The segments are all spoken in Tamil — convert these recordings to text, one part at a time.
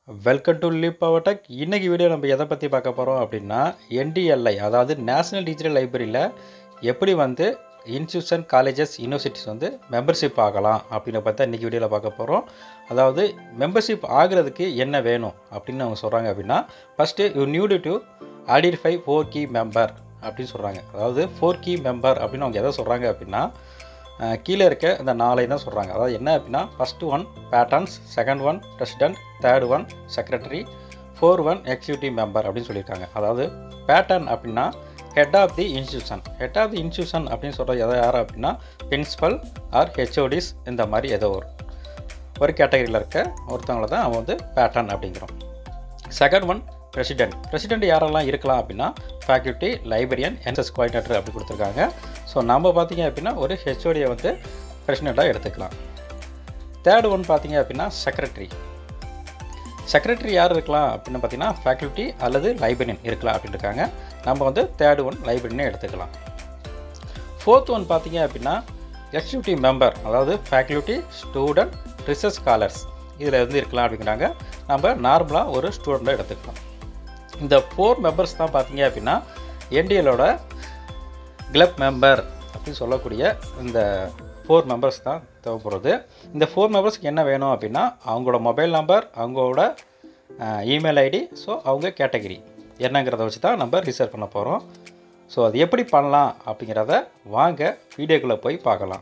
வெல்கம் டு லிப் பவர் இன்றைக்கி வீடியோ நம்ம எதை பற்றி பார்க்க போகிறோம் அப்படின்னா என்டிஎல்ஐ அதாவது நேஷனல் டிஜிட்டல் லைப்ரரியில் எப்படி வந்து இன்ஸ்டியூஷன் காலேஜஸ் யூனிவர்சிட்டிஸ் வந்து மெம்பர்ஷிப் ஆகலாம் அப்படின்னு பார்த்தா இன்றைக்கி வீடியோவில் பார்க்க போகிறோம் அதாவது மெம்பர்ஷிப் ஆகிறதுக்கு என்ன வேணும் அப்படின்னு அவங்க சொல்கிறாங்க அப்படின்னா first you need to identify four key member அப்படின்னு சொல்கிறாங்க அதாவது ஃபோர் கீ மெம்பர் அப்படின்னு அவங்க எதை சொல்கிறாங்க அப்படின்னா அஹ், கீழே இருக்க இந்த நாளை தான் சொல்கிறாங்க அதாவது என்ன அப்படின்னா first one patterns second one president third one secretary four one executive member அப்படின்னு சொல்லியிருக்காங்க அதாவது பேட்டர்ன் அப்படின்னா head of the institution head of the institution அப்படின்னு சொல்கிறது எதை யார் அப்படின்னா பிரின்சிபல் ஆர் ஹெச்ஓடிஸ் இந்த மாதிரி ஏதோ ஒரு ஒரு கேட்டகரியில் இருக்க ஒருத்தவங்கள தான் அவன் வந்து பேட்டர்ன் அப்படிங்கிறோம் செகண்ட் ஒன் பிரசிடென்ட் பிரசிடென்ட் யாரெல்லாம் இருக்கலாம் அப்படின்னா ஃபேக்கல்ட்டி லைப்ரரியன் என்எஸ் கோஆர்டினேட்டர் அப்படி கொடுத்துருக்காங்க ஸோ நம்ம பார்த்தீங்க அப்படின்னா ஒரு ஹெச்ஓடியை வந்து பிரசிடெண்ட்டாக எடுத்துக்கலாம் தேர்ட் ஒன் பார்த்தீங்க அப்படின்னா செக்ரட்டரி செக்ரட்டரி யார் இருக்கலாம் அப்படின்னு பார்த்தீங்கன்னா ஃபேக்கல்ட்டி அல்லது லைப்ரரியன் இருக்கலாம் அப்படின்னு இருக்காங்க நம்ம வந்து தேர்ட் ஒன் லைப்ரரியனே எடுத்துக்கலாம் ஃபோர்த் ஒன் பார்த்தீங்க அப்படின்னா எக்ஸிக்யூட்டிவ் மெம்பர் அதாவது ஃபேக்கல்ட்டி ஸ்டூடெண்ட் ரிசர்ச் ஸ்காலர்ஸ் இதில் இருந்து இருக்கலாம் அப்படிங்கிறாங்க நம்ம நார்மலாக ஒரு ஸ்டூடெண்ட்டாக எடுத்துக்கலாம் இந்த ஃபோர் மெம்பர்ஸ் தான் பார்த்தீங்க அப்படின்னா என்டிஎலோட கிளப் மெம்பர் அப்படின்னு சொல்லக்கூடிய இந்த ஃபோர் மெம்பர்ஸ் தான் தேவைப்படுறது இந்த ஃபோர் மெம்பர்ஸ்க்கு என்ன வேணும் அப்படின்னா அவங்களோட மொபைல் நம்பர் அவங்களோட இமெயில் ஐடி ஸோ அவங்க கேட்டகரி என்னங்கிறத வச்சு தான் நம்ம ரிசர்வ் பண்ண போகிறோம் ஸோ அது எப்படி பண்ணலாம் அப்படிங்கிறத வாங்க வீடியோக்குள்ளே போய் பார்க்கலாம்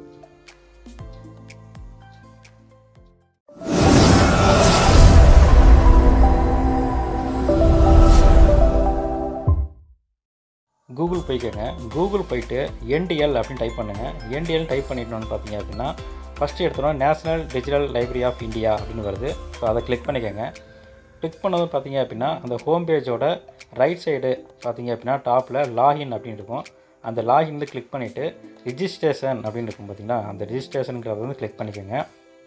கூகுள் போய்க்கோங்க கூகுள் போயிட்டு என்டிஎல் அப்படின்னு டைப் பண்ணுங்கள் என்டிஎல் டைப் பண்ணிட்டோம்னு பார்த்தீங்க அப்படின்னா ஃபஸ்ட்டு எடுத்தோன்னா national digital library of India அப்படின்னு வருது ஸோ அதை கிளிக் பண்ணிக்கோங்க கிளிக் பண்ணது பார்த்தீங்க அப்படின்னா அந்த ஹோம் பேஜோட ரைட் சைடு பார்த்தீங்க அப்படின்னா டாப்பில் லாகின் அப்படின்னு இருக்கும் அந்த லாகின் வந்து கிளிக் பண்ணிவிட்டு ரிஜிஸ்ட்ரேஷன் அப்படின்னு இருக்கும் பார்த்தீங்கன்னா அந்த ரிஜிஸ்ட்ரேஷனுங்கிறத வந்து கிளிக் பண்ணிக்கோங்க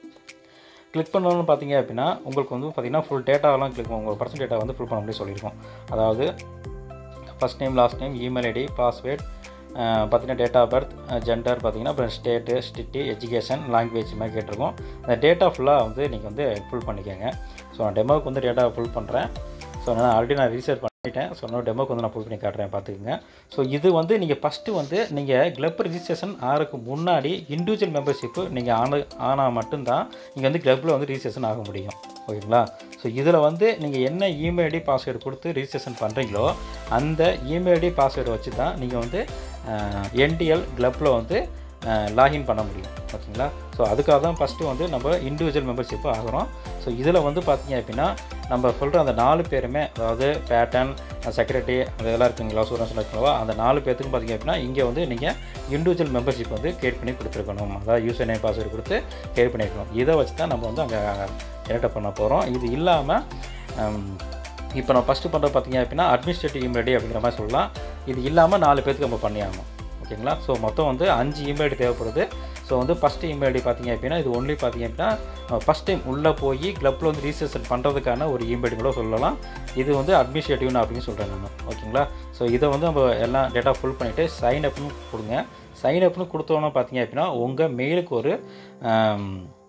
கிளிக் பண்ணணும்னு பார்த்தீங்க அப்படின்னா உங்களுக்கு வந்து பார்த்தீங்கன்னா ஃபுல் டேட்டாவெல்லாம் கிளிக் உங்கள் பர்சன் டேட்டா வந்து ஃபுல் பண்ண முடியும் சொல்லியிருக்கோம் அதாவது first name last name email ID password பார்த்தீங்கன்னா டேட் ஆஃப் பர்த் ஜெண்டர் பார்த்தீங்கன்னா அப்புறம் ஸ்டேட்டு ஸ்டிட்டு எஜுகேஷன் லாங்குவேஜ் மாதிரி கேட்டிருக்கோம் அந்த டேட்டா ஃபுல்லாக வந்து நீங்கள் வந்து ஃபுல் பண்ணிக்கோங்க ஸோ நான் டெமோவுக்கு வந்து டேட்டா ஃபுல் பண்ணுறேன் ஸோ நான் ஆல்ரெடி நான் ரீசர்ச் பண்ணிட்டேன் ஸோ நான் டெமோக்கு வந்து நான் ஃபுல் பண்ணி காட்டுறேன் பார்த்துக்குங்க ஸோ இது வந்து நீங்கள் ஃபஸ்ட்டு வந்து நீங்கள் கிளப் ரிஜிஸ்ட்ரேஷன் ஆகிறதுக்கு முன்னாடி இண்டிவிஜுவல் மெம்பர்ஷிப்பு நீங்கள் ஆன ஆனால் மட்டும்தான் நீங்கள் வந்து கிளப்பில் வந்து ரிஜிஸ்ட்ரேஷன் ஆக முடியும் ஓகேங்களா ஸோ இதில் வந்து நீங்கள் என்ன இமெயில் ஐடி பாஸ்வேர்டு கொடுத்து ரிஜிஸ்ட்ரேஷன் பண்ணுறீங்களோ அந்த இமெயில் ஐடி பாஸ்வேர்டு வச்சு தான் நீங்கள் வந்து என்டிஎல் கிளப்பில் வந்து லாகின் பண்ண முடியும் ஓகேங்களா ஸோ அதுக்காக தான் ஃபஸ்ட்டு வந்து நம்ம இண்டிவிஜுவல் மெம்பர்ஷிப்பு ஆகிறோம் ஸோ இதில் வந்து பார்த்தீங்க அப்படின்னா நம்ம சொல்கிற அந்த நாலு பேருமே அதாவது பேட்டன் செக்ரட்டரி அந்த இதெல்லாம் இருக்குங்களா சூரன்ஸ் இருக்குங்களா அந்த நாலு பேர்த்துக்கும் பார்த்தீங்க அப்படின்னா இங்கே வந்து நீங்கள் இண்டிவிஜுவல் மெம்பர்ஷிப் வந்து கிரியேட் பண்ணி கொடுத்துருக்கணும் அதாவது யூசர் நேம் பாஸ்வேர்டு கொடுத்து கிரியேட் பண்ணியிருக்கணும் இதை வச்சு தான் நம்ம வந்து அங்கே என்டர் பண்ண போகிறோம் இது இல்லாமல் இப்போ நான் ஃபஸ்ட்டு பண்ணுறது பார்த்தீங்க அப்படின்னா அட்மினிஸ்ட்ரேட்டிவ் இமெயில் ஐடி அப்படிங்கிற மாதிரி சொல்லலாம் இது இல்லாமல் நாலு பேருக்கு நம்ம பண்ணியாகணும் ஓகேங்களா ஸோ மொத்தம் வந்து அஞ்சு இமெயில் ஐடி தேவைப்படுது ஸோ வந்து ஃபஸ்ட்டு இமெயில் ஐடி பார்த்தீங்க அப்படின்னா இது ஒன்லி பார்த்தீங்க அப்படின்னா ஃபஸ்ட் டைம் உள்ளே போய் கிளப்பில் வந்து ரீசர்ச்சன் பண்ணுறதுக்கான ஒரு இமெயில் ஐடி கூட சொல்லலாம் இது வந்து அட்மினிஸ்ட்ரேட்டிவ்னு அப்படின்னு சொல்கிறேன் நான் ஓகேங்களா ஸோ இதை வந்து நம்ம எல்லாம் டேட்டா ஃபுல் பண்ணிவிட்டு சைன் அப்னு கொடுங்க சைன் அப்னு கொடுத்தோன்னா பார்த்தீங்க அப்படின்னா உங்கள் மெயிலுக்கு ஒரு ஆம்,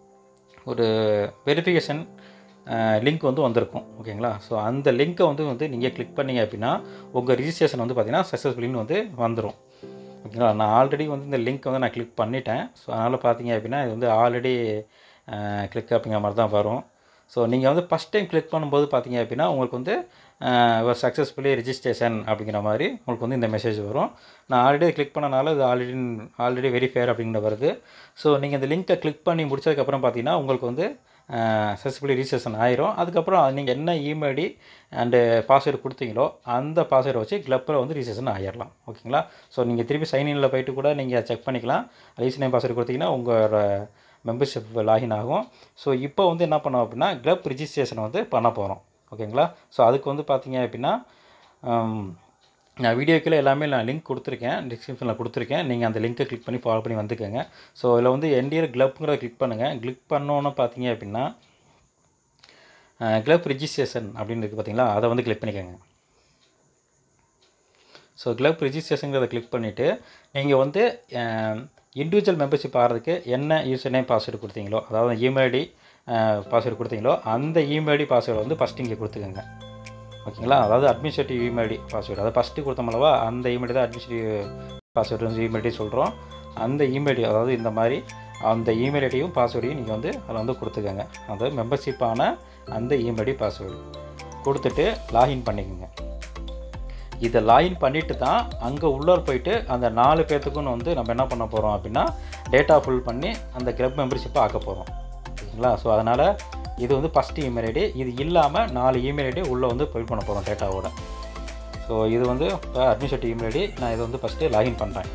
ஒரு வெரிஃபிகேஷன் லிங்க் வந்து வந்திருக்கும் ஓகேங்களா ஸோ அந்த லிங்க்கை வந்து வந்து நீங்கள் கிளிக் பண்ணீங்க அப்படின்னா உங்கள் ரிஜிஸ்ட்ரேஷன் வந்து பார்த்தீங்கன்னா சக்ஸஸ்ஃபுல்லின்னு வந்து வந்துடும் ஓகேங்களா நான் ஆல்ரெடி வந்து இந்த லிங்க் வந்து நான் கிளிக் பண்ணிட்டேன் ஸோ அதனால் பார்த்தீங்க அப்படின்னா இது வந்து ஆல்ரெடி கிளிக் அப்படிங்கிற மாதிரி தான் வரும் ஸோ நீங்கள் வந்து ஃபஸ்ட் டைம் கிளிக் பண்ணும்போது பார்த்தீங்க அப்படின்னா உங்களுக்கு வந்து சக்ஸஸ்ஃபுல்லி ரிஜிஸ்ட்ரேஷன் அப்படிங்கிற மாதிரி உங்களுக்கு வந்து இந்த மெசேஜ் வரும் நான் ஆல்ரெடி கிளிக் பண்ணனால இது ஆல்ரெடி ஆல்ரெடி வெரிஃபையர் அப்படிங்கிற வருது ஸோ நீங்கள் இந்த லிங்க்கை கிளிக் பண்ணி முடிச்சதுக்கப்புறம் பார்த்தீங்கன்னா உங்களுக்கு வந்து சக்ஸஸ்ஃபுல்லி ரிஜிஸ்ட்ரேஷன் ஆயிரும் அதுக்கப்புறம் நீங்கள் என்ன இமெயில் ஐடி அண்டு பாஸ்வேர்டு கொடுத்தீங்களோ அந்த பாஸ்வேர்டை வச்சு கிளப்பில் வந்து ரிஜிஸ்ட்ரேஷன் ஆயிடலாம் ஓகேங்களா ஸோ நீங்கள் திருப்பி சைன்இனில் போயிட்டு கூட நீங்கள் செக் பண்ணிக்கலாம் ரிஜிஸ்டர் நேம் பாஸ்வேர்டு கொடுத்தீங்கன்னா உங்களோட மெம்பர்ஷிப் லாகின் ஆகும் ஸோ இப்போ வந்து என்ன பண்ணோம் அப்படின்னா கிளப் ரிஜிஸ்ட்ரேஷன் வந்து பண்ண போகிறோம் ஓகேங்களா ஸோ அதுக்கு வந்து பார்த்தீங்க அப்படின்னா ஹம், நான் வீடியோக்கில் எல்லாமே நான் லிங்க் கொடுத்துருக்கேன் டிஸ்கிரிப்ஷனில் கொடுத்துருக்கேன் நீங்கள் அந்த லிங்க்கை கிளிக் பண்ணி ஃபாலோ பண்ணி வந்துக்கோங்க ஸோ இதில் வந்து என்டிஆர் கிளப்புங்கிறத கிளிக் பண்ணுங்கள் கிளிக் பண்ணோன்னு பார்த்தீங்க அப்படின்னா கிளப் ரிஜிஸ்ட்ரேஷன் அப்படின்னு இருக்குது பார்த்தீங்களா அதை வந்து கிளிக் பண்ணிக்கோங்க ஸோ கிளப் ரிஜிஸ்ட்ரேஷனுங்கிறத கிளிக் பண்ணிவிட்டு நீங்கள் வந்து இண்டிவிஜுவல் மெம்பர்ஷிப் ஆகிறதுக்கு என்ன யூசர் நேம் பாஸ்வேர்டு கொடுத்தீங்களோ அதாவது இமெயில் ஐடி பாஸ்வேர்டு கொடுத்தீங்களோ அந்த இமெயில் ஐடி பாஸ்வேர்டு வந்து ஃபஸ்ட்டு இங்கே கொடுத்துக்கோங்க ஓகேங்களா அதாவது அட்மினிஸ்ட்ரேட்டிவ் இமெயில் ஐடி பாஸ்வேர்டு அதாவது ஃபஸ்ட்டு கொடுத்தோம்லவா அந்த இமெயில் தான் அட்மினிஸ்ட்ரேட்டிவ் பாஸ்வேர்டு வந்து இமெயில் ஐடி சொல்கிறோம் அந்த இமெயில் ஐடி அதாவது இந்த மாதிரி அந்த இமெயில் ஐடியும் பாஸ்வேர்டையும் நீங்கள் வந்து அதில் வந்து கொடுத்துக்கோங்க அதாவது மெம்பர்ஷிப்பான அந்த இமெயில் ஐடி பாஸ்வேர்டு கொடுத்துட்டு லாகின் பண்ணிக்கோங்க இதை லாகின் பண்ணிட்டு தான் அங்கே உள்ளே போயிட்டு அந்த நாலு பேர்த்துக்கும் வந்து நம்ம என்ன பண்ண போகிறோம் அப்படின்னா டேட்டா ஃபுல் பண்ணி அந்த கிளப் மெம்பர்ஷிப்பை ஆக்க போகிறோம் ஓகேங்களா ஸோ அதனால் இது வந்து ஃபஸ்ட்டு இமெயில் ஐடி இது இல்லாமல் நாலு இமெயில் ஐடி உள்ளே வந்து ஃபில் பண்ண போகிறோம் டேட்டாவோட ஸோ இது வந்து இப்போ அட்மினிஸ்ட்ரேட்டிவ் இமெயில் ஐடி நான் இதை வந்து ஃபஸ்ட்டு லாகின் பண்ணுறேன்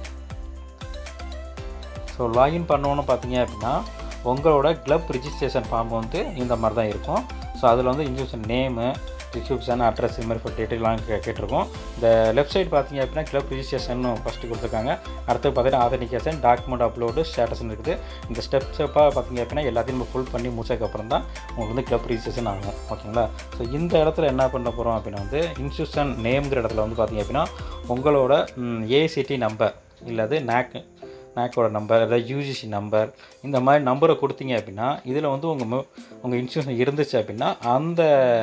ஸோ லாகின் பண்ணோன்னு பார்த்தீங்க அப்படின்னா உங்களோட கிளப் ரிஜிஸ்ட்ரேஷன் ஃபார்ம் வந்து இந்த மாதிரி தான் இருக்கும் ஸோ அதில் வந்து இன்ஸ்டியூஷன் நேமு டிஸ்கிரிப்ஷன் அட்ரஸ் இது மாதிரி டீட்டெயிலாம் கே கேட்டிருக்கோம் இந்த லெஃப்ட் சைடு பார்த்தீங்க அப்படின்னா கிளப் ரிஜிஸ்ட்ரேஷன் ஃபஸ்ட்டு கொடுத்துருக்காங்க அடுத்து பார்த்தீங்கன்னா ஆதென்டிகேஷன் டாக்குமெண்ட் அப்லோடு ஸ்டேட்டஸ்னு இருக்குது இந்த ஸ்டெப் ஸ்டெப்பாக பார்த்தீங்க அப்படின்னா எல்லாத்தையும் நம்ம ஃபுல் பண்ணி முடிச்சதுக்கப்புறம் தான் உங்களுக்கு வந்து கிளப் ரிஜிஸ்ட்ரேஷன் ஆகும் ஓகேங்களா ஸோ இந்த இடத்துல என்ன பண்ண போகிறோம் அப்படின்னா வந்து இன்ஸ்டியூஷன் நேம்ங்கிற இடத்துல வந்து பார்த்தீங்க அப்படின்னா உங்களோட ஏசிடி நம்பர் இல்லாது நேக் நேக்கோட நம்பர் அதாவது யூஜிசி நம்பர் இந்த மாதிரி நம்பரை கொடுத்தீங்க அப்படின்னா இதில் வந்து உங்கள் உங்கள் இன்ஸ்டியூஷன் இருந்துச்சு அப்படின்னா அந்த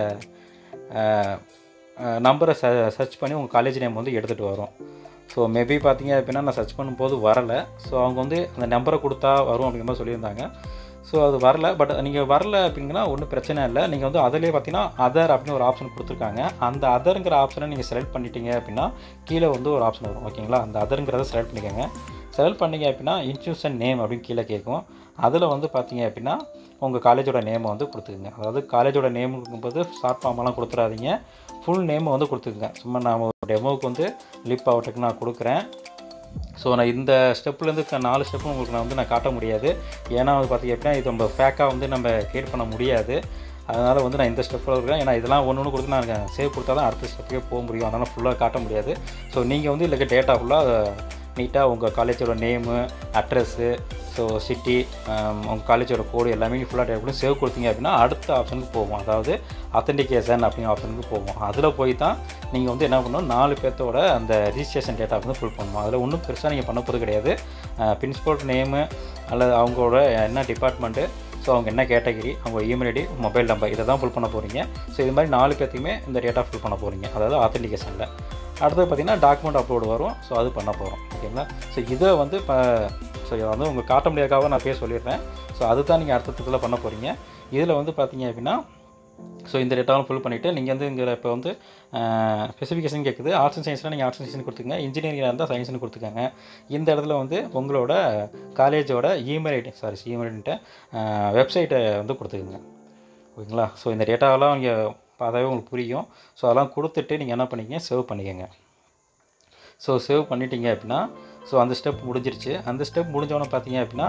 நம்பரை ச சர்ச் பண்ணி உங்கள் காலேஜ் நேம் வந்து எடுத்துகிட்டு வரும் ஸோ மேபி பார்த்தீங்க அப்படின்னா நான் சர்ச் பண்ணும்போது வரலை ஸோ அவங்க வந்து அந்த நம்பரை கொடுத்தா வரும் அப்படிங்கிற மாதிரி சொல்லியிருந்தாங்க ஸோ அது வரல பட் நீங்கள் வரல அப்படிங்கன்னா ஒன்றும் பிரச்சனை இல்லை நீங்கள் வந்து அதிலே பார்த்தீங்கன்னா அதர் அப்படின்னு ஒரு ஆப்ஷன் கொடுத்துருக்காங்க அந்த அதருங்கிற ஆப்ஷனை நீங்கள் செலக்ட் பண்ணிட்டீங்க அப்படின்னா கீழே வந்து ஒரு ஆப்ஷன் வரும் ஓகேங்களா அந்த அதருங்கிறத செலக்ட் பண்ணிக்கோங்க செலக்ட் பண்ணீங்க அப்படின்னா இன்ஸ்டியூஷன் நேம் அப்படின்னு கீழே கேட்கும் அதில் வந்து பார்த்தீங்க அப்படின்னா உங்கள் காலேஜோட நேமை வந்து கொடுத்துக்குங்க அதாவது காலேஜோட நேம் இருக்கும்போது ஷார்ட் ஃபார்மெல்லாம் கொடுத்துறாதீங்க ஃபுல் நேமை வந்து கொடுத்துக்குங்க சும்மா நான் ஒரு டெமோவுக்கு வந்து லிப் அவுட்டுக்கு நான் கொடுக்குறேன் ஸோ நான் இந்த ஸ்டெப்லேருந்து நாலு ஸ்டெப்பும் உங்களுக்கு நான் வந்து நான் காட்ட முடியாது ஏன்னா வந்து பார்த்திங்க அப்படின்னா இது நம்ம ஃபேக்காக வந்து நம்ம கிரியேட் பண்ண முடியாது அதனால் வந்து நான் இந்த ஸ்டெப்பில் இருக்கேன் ஏன்னா இதெல்லாம் ஒன்று ஒன்று கொடுத்து நான் சேவ் கொடுத்தா தான் அடுத்த ஸ்டெப்புக்கே போக முடியும் அதனால் ஃபுல்லாக காட்ட முடியாது ஸோ நீங்கள் வந்து இல்லை டேட்டா ஃபுல்லாக நீட்டாக உங்கள் காலேஜோட நேமு அட்ரஸ்ஸு ஸோ சிட்டி உங்கள் காலேஜோட கோடு எல்லாமே ஃபுல்லாக டைப் பண்ணி சேவ் கொடுத்தீங்க அப்படின்னா அடுத்த ஆப்ஷனுக்கு போகும் அதாவது அத்தன்டிகேஷன் அப்படிங்கிற ஆப்ஷனுக்கு போகும் அதில் போய் தான் நீங்கள் வந்து என்ன பண்ணணும் நாலு பேர்த்தோட அந்த ரிஜிஸ்ட்ரேஷன் டேட்டா வந்து ஃபில் பண்ணணும் அதில் ஒன்றும் பெருசாக நீங்கள் பண்ண போகிறது கிடையாது பிரின்சிபல் நேமு அல்லது அவங்களோட என்ன டிபார்ட்மெண்ட்டு ஸோ அவங்க என்ன கேட்டகரி அவங்க இமெயில் ஐடி மொபைல் நம்பர் இதை தான் ஃபில் பண்ண போகிறீங்க ஸோ இது மாதிரி நாலு பேர்த்தையுமே இந்த டேட்டா ஃபில் பண்ண போகிறீங்க அதாவது ஆத்தென்டிகேஷனில் அடுத்தது பார்த்திங்கன்னா டாக்குமெண்ட் அப்லோடு வரும் ஸோ அது பண்ண போகிறோம் ஓகேங்களா ஸோ இதை வந்து இப்போ ஸோ இதை வந்து உங்களுக்கு காட்ட முடியாதக்காக நான் பேர் சொல்லிடுறேன் ஸோ அதுதான் நீங்கள் அடுத்த இதில் பண்ண போகிறீங்க இதில் வந்து பார்த்தீங்க அப்படின்னா ஸோ இந்த டேட்டாவும் ஃபில் பண்ணிவிட்டு நீங்கள் வந்து இங்கே இப்போ வந்து ஸ்பெசிஃபிகேஷன் கேட்குது ஆர்ட்ஸ் அண்ட் சயின்ஸ்னால் நீங்கள் ஆர்ட்ஸ் அண்ட் சயின்ஸ் கொடுத்துங்க இன்ஜினியரிங்காக இருந்தால் சயின்ஸ்னு கொடுத்துக்கோங்க இந்த இடத்துல வந்து உங்களோட காலேஜோட இமெயில் ஐடி சாரி இமெயில் ஐடின்ட்டு வெப்சைட்டை வந்து கொடுத்துக்குங்க ஓகேங்களா ஸோ இந்த டேட்டாவெல்லாம் இங்கே பார்த்தாவே உங்களுக்கு புரியும் ஸோ அதெல்லாம் கொடுத்துட்டு நீங்கள் என்ன பண்ணிக்கங்க சேவ் பண்ணிக்கோங்க ஸோ சேவ் பண்ணிட்டீங்க அப்படின்னா ஸோ அந்த ஸ்டெப் முடிஞ்சிருச்சு அந்த ஸ்டெப் முடிஞ்சவொன்னே பார்த்தீங்க அப்படின்னா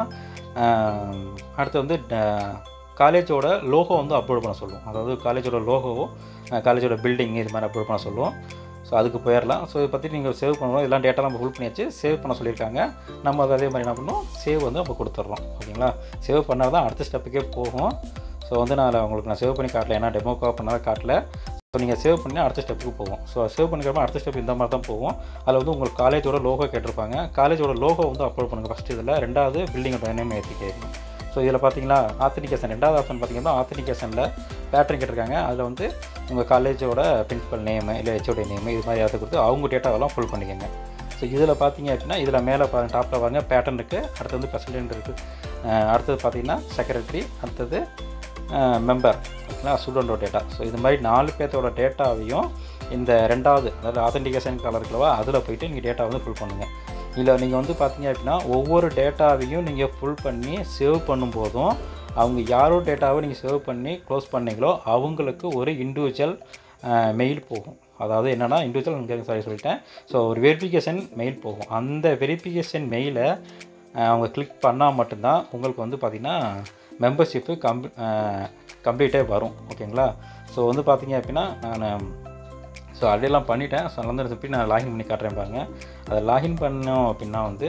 அடுத்து வந்து காலேஜோட லோகோ வந்து அப்லோட் பண்ண சொல்லுவோம் அதாவது காலேஜோட லோகோவோ காலேஜோட பில்டிங் இது மாதிரி அப்லோட் பண்ண சொல்லுவோம் ஸோ அதுக்கு போயிடலாம் ஸோ இதை பற்றி நீங்கள் சேவ் பண்ணணும் இதெல்லாம் டேட்டா நம்ம ஃபுல் பண்ணியாச்சு சேவ் பண்ண சொல்லியிருக்காங்க நம்ம அதை அதே மாதிரி என்ன பண்ணணும் சேவ் வந்து நம்ம கொடுத்துட்றோம் ஓகேங்களா சேவ் பண்ணால் தான் அடுத்த ஸ்டெப்புக்கே போகும் ஸோ வந்து நான் உங்களுக்கு நான் சேவ் பண்ணி காட்டல ஏன்னா டெமோக்காக பண்ணால் காட்டல ஸோ நீங்கள் சேவ் பண்ணி அடுத்த ஸ்டெப்புக்கு போகும் ஸோ சேவ் பண்ணிக்கிறப்ப அடுத்த ஸ்டெப் இந்த மாதிரி தான் போகும் அதில் வந்து உங்களுக்கு காலேஜோட லோகோ கேட்டிருப்பாங்க காலேஜோட லோகோ வந்து அப்லோட் பண்ணுங்கள் ஃபஸ்ட் இதில் ரெண்டாவது பில்டிங்கோட நேம் ஏற்றி கேட்கணும் ஸோ இதில் பார்த்தீங்கன்னா ஆத்தனிகேஷன் ரெண்டாவது ஆப்ஷன் பார்த்தீங்கன்னா ஆத்தனிகேஷனில் பேட்டர்ன் கேட்டிருக்காங்க அதில் வந்து உங்கள் காலேஜோட பிரின்சிபல் நேமு இல்லை ஹெச்ஓடி நேமு இது மாதிரி ஏதாவது கொடுத்து அவங்க டேட்டாவெல்லாம் ஃபுல் பண்ணிக்கோங்க ஸோ இதில் பார்த்தீங்க அப்படின்னா இதில் மேலே பாருங்க டாப்பில் பாருங்க பேட்டர்ன் இருக்குது அடுத்தது வந்து பிரசிடென்ட் இருக்குது அடுத்தது பார்த்தீங்கன்னா செக்ரட்டரி அடுத்தது மெம்பர் ஓகேங்களா ஸ்டூடெண்டோட டேட்டா ஸோ இது மாதிரி நாலு பேர்த்தோட டேட்டாவையும் இந்த ரெண்டாவது அதாவது ஆத்தென்டிகேஷன் கலர் இருக்கலவா அதில் போயிட்டு நீங்கள் டேட்டா வந்து ஃபில் பண்ணுங்கள் இல்லை நீங்கள் வந்து பார்த்தீங்க அப்படின்னா ஒவ்வொரு டேட்டாவையும் நீங்கள் ஃபுல் பண்ணி சேவ் பண்ணும்போதும் அவங்க யாரோ டேட்டாவை நீங்கள் சேவ் பண்ணி க்ளோஸ் பண்ணீங்களோ அவங்களுக்கு ஒரு இண்டிவிஜுவல் மெயில் போகும் அதாவது என்னென்னா இண்டிவிஜுவல் சாரி சொல்லிட்டேன் ஸோ ஒரு வெரிஃபிகேஷன் மெயில் போகும் அந்த வெரிஃபிகேஷன் மெயிலை அவங்க கிளிக் பண்ணால் மட்டும்தான் உங்களுக்கு வந்து பார்த்திங்கன்னா மெம்பர்ஷிப்பு கம்ப்ளீ கம்ப்ளீட்டே வரும் ஓகேங்களா ஸோ வந்து பார்த்தீங்க அப்படின்னா நான் ஸோ அதெல்லாம் பண்ணிட்டேன் ஸோ வந்து திருப்பி நான் லாகின் பண்ணி காட்டுறேன் பாருங்கள் அதை லாகின் பண்ணோம் அப்படின்னா வந்து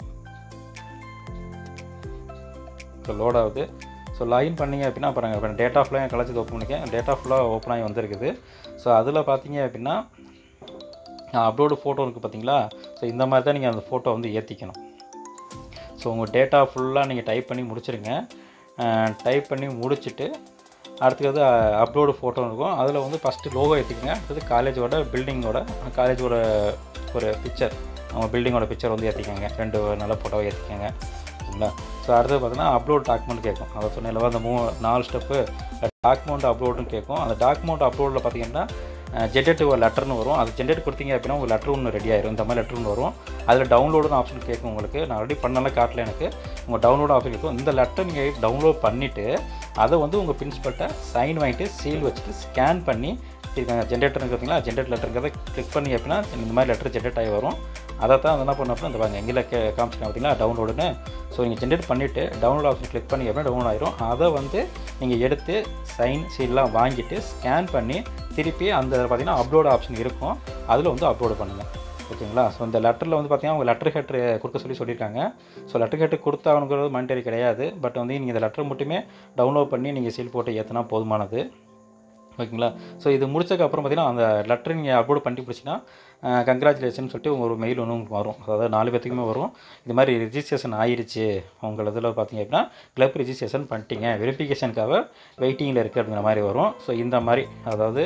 ஸோ லோட் ஆகுது ஸோ லாகின் பண்ணிங்க அப்படின்னா பாருங்கள் இப்போ டேட்டா ஃபுல்லாக என் கலச்சி ஓப்பன் பண்ணிக்கேன் டேட்டா ஃபுல்லாக ஓப்பன் ஆகி வந்திருக்குது ஸோ அதில் பார்த்தீங்க அப்படின்னா அப்லோடு ஃபோட்டோ இருக்குது பார்த்தீங்களா ஸோ இந்த மாதிரி தான் நீங்கள் அந்த ஃபோட்டோ வந்து ஏற்றிக்கணும் ஸோ உங்கள் டேட்டா ஃபுல்லாக நீங்கள் டைப் பண்ணி முடிச்சிருங்க டைப் பண்ணி முடிச்சுட்டு அடுத்தது அப்லோடு ஃபோட்டோ இருக்கும் அதில் வந்து ஃபஸ்ட்டு லோகோ ஏற்றிக்கங்க அடுத்தது காலேஜோட பில்டிங்கோட காலேஜோட ஒரு பிக்சர் அவங்க பில்டிங்கோட பிக்சர் வந்து ஏற்றிக்கங்க ரெண்டு நல்ல ஃபோட்டோவை ஏற்றிக்கங்க சரிங்களா ஸோ அடுத்தது பார்த்தீங்கன்னா அப்லோட் டாக்குமெண்ட் கேட்கும் அதை சொன்னேன் அந்த மூ நாலு ஸ்டெப்பு டாக்குமெண்ட் அப்லோடுன்னு கேட்கும் அந்த டாக்குமெண்ட் அப்லோடில் பார்த்தீங்கன்னா ஜென்ரேட் ஒரு லெட்டர்னு வரும் அது ஜென்ரேட் கொடுத்தீங்க அப்படின்னா ஒரு லெட்டர் ஒன்று ரெடி ஆயிரும் இந்த மாதிரி லெட்டர் ஒன்று வரும் அதில் டவுன்லோடுன்னு ஆப்ஷன் கேட்கும் உங்களுக்கு நான் ஆல்ரெடி பண்ணலாம் காட்டல எனக்கு உங்கள் டவுன்லோட் ஆப்ஷன் இருக்கும் இந்த லெட்டர் நீங்கள் டவுன்லோட் பண்ணிவிட்டு அதை வந்து உங்கள் பிரின்சிபல்கிட்ட சைன் வாங்கிட்டு சீல் வச்சுட்டு ஸ்கேன் பண்ணி ஜென்ரேட்டர் பார்த்தீங்களா ஜென்ரேட் லெட்டருங்கிறத கிளிக் பண்ணி அப்படின்னா இந்த மாதிரி லெட்டர் ஜென்ரேட் ஆகி வரும் அதை தான் என்ன பண்ண அப்படின்னா இந்த பாருங்க எங்கே கே காமிச்சிங்க பார்த்தீங்களா டவுன்லோடுன்னு ஸோ நீங்கள் ஜென்ரேட் பண்ணிவிட்டு டவுன்லோட் ஆப்ஷன் கிளிக் பண்ணி அப்படின்னா டவுன்லோட் ஆயிரும் அதை வந்து நீங்கள் எடுத்து சைன் சீல்லாம் வாங்கிட்டு ஸ்கேன் பண்ணி திருப்பி அந்த பார்த்தீங்கன்னா அப்லோட் ஆப்ஷன் இருக்கும் அதில் வந்து அப்லோட் பண்ணுங்கள் ஓகேங்களா ஸோ இந்த லெட்டரில் வந்து பார்த்தீங்கன்னா அவங்க லெட்டர் ஹெட்ரு கொடுக்க சொல்லி சொல்லியிருக்காங்க ஸோ லெட்டர் ஹெட்ரு கொடுத்தாங்கங்கிறது மானிட்டரி கிடையாது பட் வந்து நீங்கள் இந்த லெட்டர் மட்டுமே டவுன்லோட் பண்ணி நீங்கள் சீல் போட்டு ஏற்றினா போதுமானது ஓகேங்களா ஸோ இது முடிச்சதுக்கப்புறம் பார்த்தீங்கன்னா அந்த லெட்டர் நீங்கள் அப்லோட் பண்ணி பிடிச்சின்னா கங்க்ராச்சுலேஷன் சொல்லிட்டு ஒரு மெயில் ஒன்று உங்களுக்கு வரும் அதாவது நாலு பேத்துக்குமே வரும் இது மாதிரி ரிஜிஸ்ட்ரேஷன் ஆயிருச்சு உங்கள் இதில் பார்த்தீங்க அப்படின்னா கிளப் ரிஜிஸ்ட்ரேஷன் பண்ணிட்டீங்க வெரிஃபிகேஷனுக்காக வெயிட்டிங்கில் இருக்குது அப்படிங்கிற மாதிரி வரும் ஸோ இந்த மாதிரி அதாவது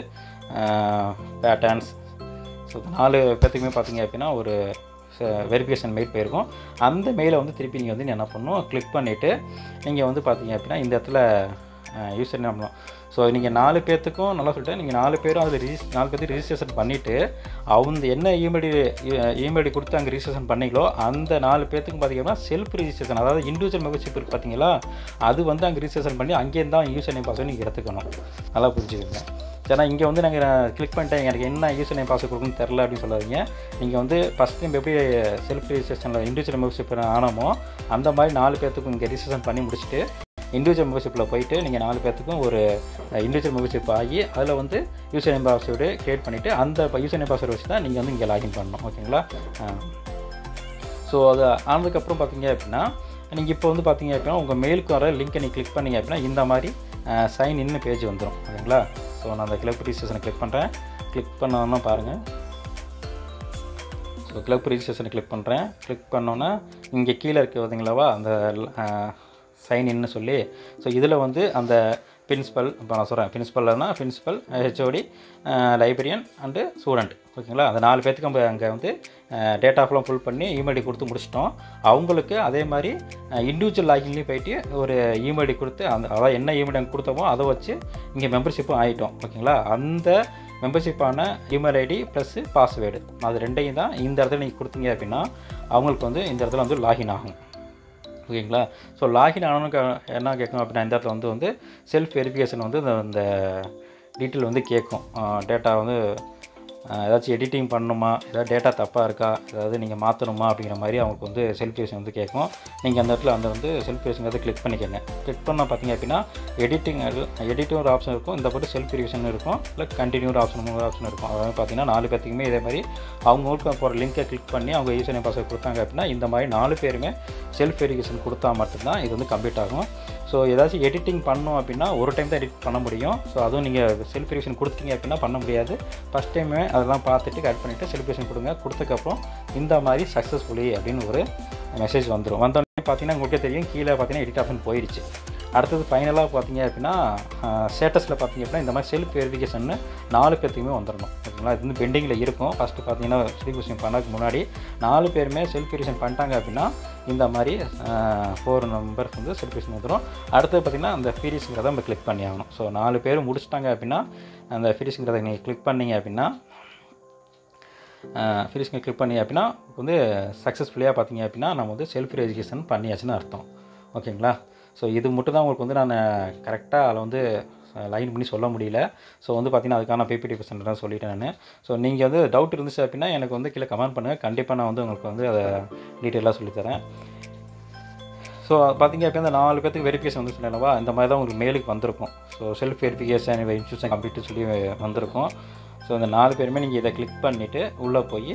பேட்டர்ன்ஸ் ஸோ நாலு பேத்துக்குமே பார்த்தீங்க அப்படின்னா ஒரு வெரிஃபிகேஷன் மெயில் போயிருக்கும் அந்த மெயிலை வந்து திருப்பி நீங்கள் வந்து என்ன பண்ணணும் கிளிக் பண்ணிவிட்டு நீங்கள் வந்து பார்த்தீங்க அப்படின்னா இந்த இடத்துல யூசர் நேம் ஸோ நீங்கள் நாலு பேர்த்துக்கும் நல்லா சொல்லிட்டேன் நீங்கள் நாலு பேரும் அதில் ரிஜிஸ் நாலு பேர்த்துக்கு ரிஜிஸ்ட்ரேஷன் பண்ணிவிட்டு அவங்க என்ன இமெயில் இமெயில் கொடுத்து அங்கே ரிஜிஸ்ட்ரேஷன் பண்ணீங்களோ அந்த நாலு பேர்த்துக்கும் பார்த்தீங்கன்னா செல்ஃப் ரிஜிஸ்ட்ரேஷன் அதாவது இண்டிவிஜுவல் மெம்பர்ஷிப் இருக்குது பார்த்தீங்களா அது வந்து அங்கே ரிஜிஸ்ட்ரேஷன் பண்ணி அங்கேருந்து தான் யூசர் நேம் பாஸ்வேர்டு நீங்கள் எடுத்துக்கணும் நல்லா புரிஞ்சுக்கோங்க ஏன்னா இங்கே வந்து நாங்கள் கிளிக் பண்ணிட்டேன் எனக்கு என்ன யூசர் நேம் பாஸ்வேர்ட் கொடுக்கணும்னு தெரில அப்படின்னு சொல்லாதீங்க நீங்கள் வந்து ஃபஸ்ட் டைம் எப்படி செல்ஃப் ரிஜிஸ்ட்ரேஷனில் இண்டிவிஜுவல் மெம்பர்ஷிப் ஆனமோ அந்த மாதிரி நாலு பேர்த்துக்கும் இங்கே ரிஜிஸ்ட்ரேஷன் பண்ணி முடிச்சுட்டு இண்டிவிஜுவல் மெம்பர்ஷிப்பில் போயிட்டு நீங்கள் நாலு பேர்த்துக்கும் ஒரு இண்டிவிஜுவல் மெம்பர்ஷிப் ஆகி அதில் வந்து யூசர் நேம் பாஸ்வேர்டு க்ரியேட் பண்ணிவிட்டு அந்த யூசர் நேம் பாஸ்வேர்டு வச்சு தான் நீங்கள் வந்து இங்கே லாகின் பண்ணணும் ஓகேங்களா ஸோ அது ஆனதுக்கப்புறம் பார்த்தீங்க அப்படின்னா நீங்கள் இப்போ வந்து பார்த்தீங்க அப்படின்னா உங்கள் மெயிலுக்கு வர லிங்க்கை நீங்கள் கிளிக் பண்ணீங்க அப்படின்னா இந்த மாதிரி சைன் இன்னு பேஜ் வந்துடும் ஓகேங்களா ஸோ நான் அந்த கிளப் ரிஜிஸ்ட்ரேஷனை கிளிக் பண்ணுறேன் கிளிக் பண்ணோன்னா பாருங்கள் ஸோ கிளப் ரிஜிஸ்ட்ரேஷனை கிளிக் பண்ணுறேன் கிளிக் பண்ணோன்னா இங்கே கீழே இருக்க பார்த்தீங்களாவா அந்த சைன் இன்னு சொல்லி ஸோ இதில் வந்து அந்த பிரின்ஸிபல் இப்போ நான் சொல்கிறேன் பிரின்ஸிபல்னா principal HOD librarian and student ஓகேங்களா அந்த நாலு பேர்த்துக்கு நம்ம அங்கே வந்து டேட் ஆஃப்லாம் ஃபுல் பண்ணி இமெயில் கொடுத்து முடிச்சிட்டோம் அவங்களுக்கு அதே மாதிரி இண்டிவிஜுவல் லாகின்லேயும் போயிட்டு ஒரு இமெயில் கொடுத்து அந்த அதாவது என்ன இமெயில் அங்கே கொடுத்தோமோ அதை வச்சு இங்கே மெம்பர்ஷிப்பும் ஆகிட்டோம் ஓகேங்களா அந்த மெம்பர்ஷிப்பான இமெயில் ஐடி ப்ளஸ்ஸு பாஸ்வேர்டு அது ரெண்டையும் தான் இந்த இடத்துல நீங்கள் கொடுத்தீங்க அப்படின்னா அவங்களுக்கு வந்து இந்த இடத்துல வந்து லாகின் ஆகும் ஓகேங்களா ஸோ லாகின் ஆனவனுக்கு என்ன கேட்கும் அப்படின்னா இந்த இடத்துல வந்து வந்து செல்ஃப் வெரிஃபிகேஷன் வந்து இந்த- இந்த டீட்டெயில் வந்து கேட்கும் டேட்டா வந்து அஹ், ஏதாச்சும் எடிட்டிங் பண்ணணுமா ஏதாவது டேட்டா தப்பாக இருக்கா ஏதாவது நீங்கள் மாற்றணுமா அப்படிங்கிற மாதிரி அவங்களுக்கு வந்து செல்ஃப் வந்து கேட்கும் நீங்கள் அந்த இடத்துல அந்த வந்து செல்ஃப் வெரிஃபிகேஷன் கிளிக் பண்ணிக்கோங்க கிளிக் பண்ணால் பார்த்தீங்க அப்படின்னா எடிட்டிங் எடிட்டிங் ஒரு ஆப்ஷன் இருக்கும் இந்த பக்கம் செல்ஃப் வெரிஃபிகேஷன் இருக்கும் இல்லை கண்டினியூ ஆப்ஷன் மூணு ஆப்ஷன் இருக்கும் அதாவது பார்த்தீங்கன்னா நாலு பேர்த்துக்குமே இதே மாதிரி அவங்களுக்கு போகிற லிங்கை கிளிக் பண்ணி அவங்க யூசர் நேம் பாஸ்வேர்ட் கொடுத்தாங்க அப்படின்னா இந்த மாதிரி நாலு பேருமே செல்ஃப் வெரிஃபிகேஷன் கொடுத்தா மட்டும்தான் இது வந்து கம்ப்ளீட் ஆகும் ஸோ ஏதாச்சும் எடிட்டிங் பண்ணோம் அப்படின்னா ஒரு டைம் தான் எடிட் பண்ண முடியும் ஸோ அதுவும் நீங்கள் செல்ஃப் வெரிஃபிகேஷன் கொடுத்தீங்க அப்படின்னா பண்ண முடியாது ஃபஸ்ட் டைமே அதெல்லாம் பார்த்துட்டு கட் பண்ணிவிட்டு செல்ஃப் வெரிஃபிகேஷன் கொடுங்க கொடுத்ததுக்கப்புறம் இந்த மாதிரி சக்ஸஸ்ஃபுல்லி அப்படின்னு ஒரு மெசேஜ் வந்துடும் வந்தோடனே பார்த்தீங்கன்னா உங்களுக்கே தெரியும் கீழே பார்த்தீங்கன்னா எடிட் ஆப்ஷன் போயிடுச்சு அடுத்தது ஃபைனலாக பார்த்தீங்க அப்படின்னா ஸ்டேட்டஸில் பார்த்தீங்க அப்படின்னா இந்த மாதிரி செல்ஃப் வெரிஃபிகேஷன் நாலு பேர்த்துக்குமே வந்துடணும் ஓகேங்களா இது வந்து பெண்டிங்கில் இருக்கும் ஃபஸ்ட்டு பார்த்தீங்கன்னா செல்ஃப் வெரிஃபிகேஷன் பண்ணதுக்கு முன்னாடி நாலு பேருமே செல்ஃப் வெரிஃபிகேஷன் பண்ணிட்டாங்க அப்படின்னா இந்த மாதிரி ஃபோர் நம்பர்ஸ் வந்து செல்ஃப் வெரிஃபிகேஷன் வந்துடும் அடுத்தது பார்த்தீங்கன்னா அந்த ஃபீரிஸுங்கிறத நம்ம கிளிக் பண்ணி ஆகணும் ஸோ நாலு பேர் முடிச்சிட்டாங்க அப்படின்னா அந்த ஃபீரிஸுங்கிறத நீங்கள் கிளிக் பண்ணீங்க அப்படின்னா ஃபினிஷிங்கை கிளிக் பண்ணி அப்படின்னா வந்து சக்ஸஸ்ஃபுல்லியாக பார்த்தீங்க அப்படின்னா நம்ம வந்து செல்ஃப் எஜுகேஷன் பண்ணியாச்சுன்னு அர்த்தம் ஓகேங்களா ஸோ இது மட்டும் தான் உங்களுக்கு வந்து நான் கரெக்டாக அதில் வந்து லைன் பண்ணி சொல்ல முடியல ஸோ வந்து பார்த்தீங்கன்னா அதுக்கான பிபிடி பர்சன்ட் தான் சொல்லிட்டேன் நான் ஸோ நீங்கள் வந்து டவுட் இருந்துச்சு அப்படின்னா எனக்கு வந்து கீழே கமெண்ட் பண்ணுங்கள் கண்டிப்பாக நான் வந்து உங்களுக்கு வந்து அதை டீட்டெயிலாக சொல்லித்தரேன் ஸோ பார்த்தீங்க அப்படின்னா இந்த நாலு பேத்துக்கு வெரிஃபிகேஷன் வந்து சொன்னேன்லவா இந்த மாதிரி தான் உங்களுக்கு மெயிலுக்கு வந்திருக்கும் so self verification institution complete சொல்லி வந்திருக்கும் ஸோ இந்த நாலு பேருமே நீங்கள் இதை கிளிக் பண்ணிவிட்டு உள்ளே போய்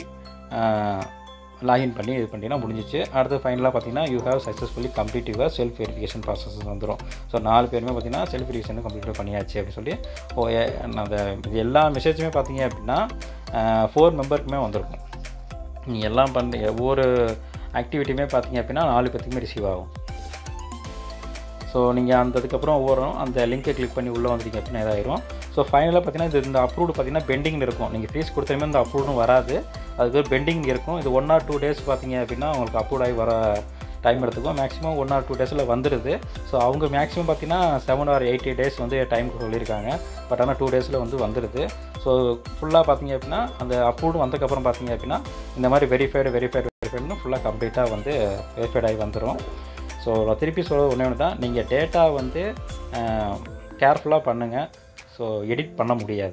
லாகின் பண்ணி இது பண்ணிட்டீங்கன்னா முடிஞ்சிச்சு அடுத்து ஃபைனலாக பார்த்தீங்கன்னா you have successfully complete your self verification process வந்துடும் ஸோ நாலு பேருமே பார்த்தீங்கன்னா செல்ஃப் வெரிஃபிகேஷன் கம்ப்ளீட் பண்ணியாச்சு அப்படின்னு சொல்லி ஓ ஏ- அந்த இது எல்லா மெசேஜுமே பார்த்தீங்க அப்படின்னா ஃபோர் மெம்பருக்குமே வந்திருக்கும் நீங்கள் எல்லாம் பண்ண ஒவ்வொரு ஆக்டிவிட்டியுமே பார்த்தீங்க அப்படின்னா நாலு பேத்துக்குமே ரிசீவ் ஆகும் ஸோ நீங்கள் அந்த அதுக்கப்புறம் ஒவ்வொரு அந்த லிங்கை கிளிக் பண்ணி உள்ளே வந்துட்டீங்க அப்படின்னா இதாயிரும் ஸோ ஃபைனலாக பார்த்தீங்கன்னா இது இந்த அப்ரூவ்டு பார்த்தீங்கன்னா பெண்டிங் இருக்கும் நீங்கள் ஃபீஸ் கொடுத்தமே இந்த அப்ரூவ்டும் வராது அதுக்கு பெண்டிங் இருக்கும் இது ஒன் ஆர் டூ டேஸ் பார்த்தீங்க அப்படின்னா உங்களுக்கு அப்ரூவ் ஆகி வர டைம் எடுத்துக்கும் மேக்ஸிமம் ஒன் ஆர் டூ டேஸில் வந்துடுது ஸோ அவங்க மேக்ஸிமம் பார்த்தீங்கன்னா செவன் ஆர் எயிட்டி டேஸ் வந்து டைமுக்கு சொல்லியிருக்காங்க பட் ஆனால் டூ டேஸில் வந்து வந்துடுது ஸோ ஃபுல்லாக பார்த்தீங்க அப்படின்னா அந்த அப்ரூவ்டு வந்ததுக்கப்புறம் பார்த்தீங்க அப்படின்னா இந்த மாதிரி வெரிஃபைடு வெரிஃபைடு வெரிஃபைடுன்னு ஃபுல்லாக கம்ப்ளீட்டாக வந்து வெரிஃபைட் ஆகி வந்துடும் ஸோ நான் திருப்பி சொல்ல ஒன்றே ஒன்று தான் நீங்கள் டேட்டா வந்து கேர்ஃபுல்லாக பண்ணுங்கள் ஸோ எடிட் பண்ண முடியாது